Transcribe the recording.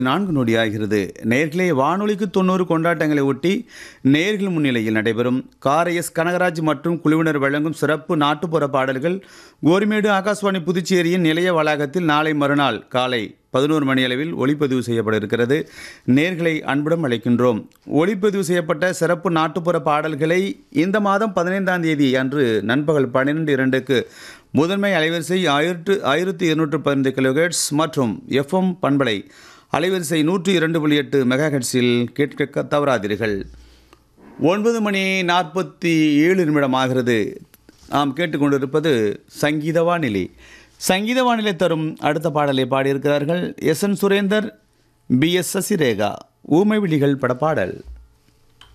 நான்கு நொடியாகிறது நேர்களே வானொலிக்கு தொண்ணூறு கொண்டாட்டங்களை ஒட்டி நேர்கள் முன்னிலையில் நடைபெறும் கார் எஸ் கனகராஜ் மற்றும் குழுவினர் வழங்கும் சிறப்பு நாட்டுப்புற பாடல்கள் கோரிமேடு ஆகாஷ்வாணி புதுச்சேரியின் நிலைய வளாகத்தில் நாளை மறுநாள் காலை பதினோரு மணி அளவில் ஒளிப்பதிவு செய்யப்பட இருக்கிறது நேர்களை அன்புடன் அழைக்கின்றோம் ஒளிப்பதிவு செய்யப்பட்ட சிறப்பு நாட்டுப்புற பாடல்களை இந்த மாதம் பதினைந்தாம் தேதி அன்று நண்பகல் பன்னிரெண்டு இரண்டுக்கு முதன்மை அலைவரிசை ஆயிரத்து ஆயிரத்தி இருநூற்று பதினைந்து கிலோஹெட்ஸ் மற்றும் எஃப்எம் பண்பலை அலைவரிசை நூற்றி இரண்டு புள்ளி எட்டு மெகாஹெட்ஸில் கேட்க தவறாதீர்கள் ஒன்பது மணி நாற்பத்தி ஏழு நிமிடம் ஆகிறது நாம் கேட்டுக்கொண்டிருப்பது சங்கீத வானிலை சங்கீத வானிலை தரும் அடுத்த பாடலை பாடியிருக்கிறார்கள் S N Surendar P S Sasirekha Oomai Vizhigal பட பாடல்